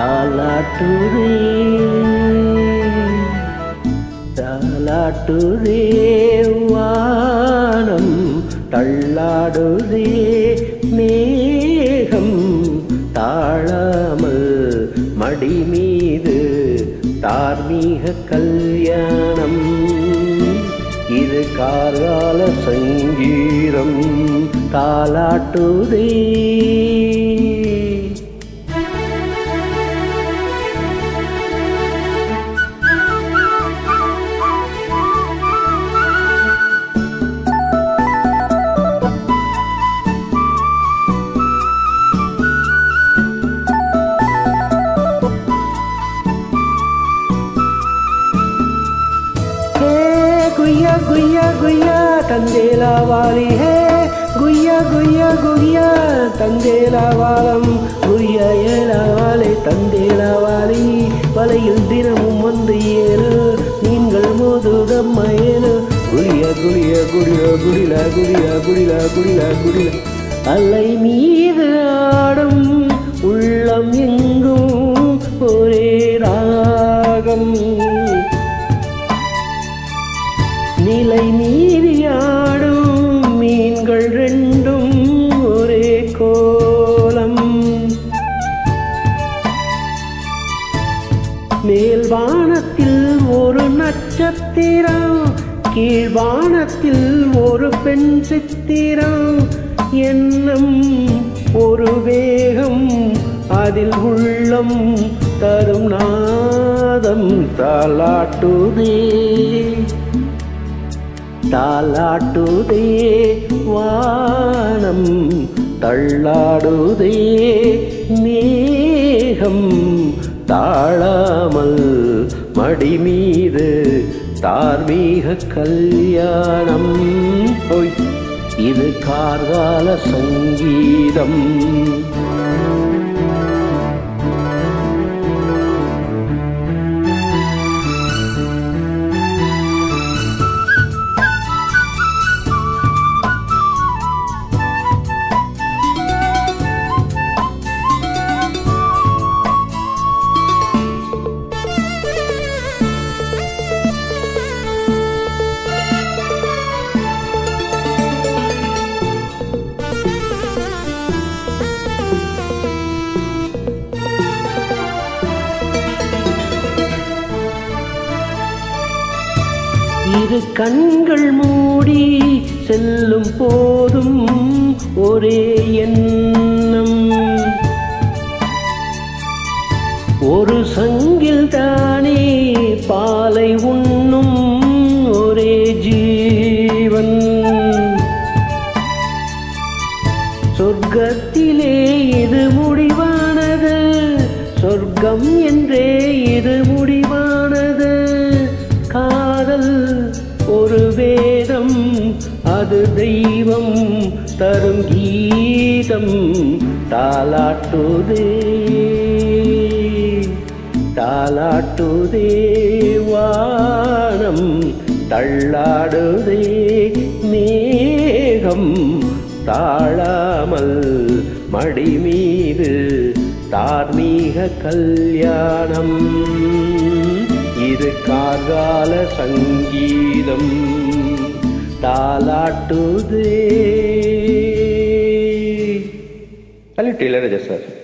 தாலாட்டுதே தாலாட்டுதே வானம் தள்ளாடுதே மேகம் தாழாமல் மடி மீது தார்மீக கல்யாணம் இது கார்கால சங்கீதம் தாலாட்டுதே ஹே குய்யா குய்யா குய்யா தந்தேலா வாலி ஹே குய்யா குய்யா குய்யா தந்தேலா வாலம் குய்யா ஏலா வாலை தந்தேலா வாலி வலையில் தினமும் வந்து ஏறு நீங்கள் மோதுதம் ஏறு குடியா குடியா குடியா குடிலா குடியா குடிலா குடிலா குடிலா அலை மீது ஆடும் உள்ளம் எங்கும் ஒரே ராகம் நிலை மீறியாடும் மீன்கள் ரெண்டும் ஒரே கோலம் மேல் வானத்தில் ஒரு நட்சத்திரம் கீழ்வானத்தில் ஒரு பெண் சித்திரம் எண்ணம் ஒரு வேகம் அதில் உள்ளம் தரும் நாதம் தாலாட்டுதே தாலாட்டுதே வானம் தள்ளாடுதே மேகம் தாழாமல் மடி மீது தார்மீக கல்யாணம் ஓய் இது கார்கால சங்கீதம் இரு கண்கள் மூடி செல்லும் போதும் ஒரே எண்ணம் ஒரு சங்கில் தானே பாலை உண்ணும் ஒரே ஜீவன் சொர்க்கத்திலே இது முடிவானது சொர்க்கம் என்றே இது முடிவானது காதல் ஒரு வேதம் அது தெய்வம் தரும் கீதம் தாலாட்டுதே தாலாட்டுதே வானம் தள்ளாடுதே மேகம் தாழாமல் மடி மீது தார்மீக கல்யாணம் இது கார்கால சங்கீதம் தாலாட்டுதே ಅಲ್ಲಿ ಟೇಲರ್ ಇದೆ ಸರ್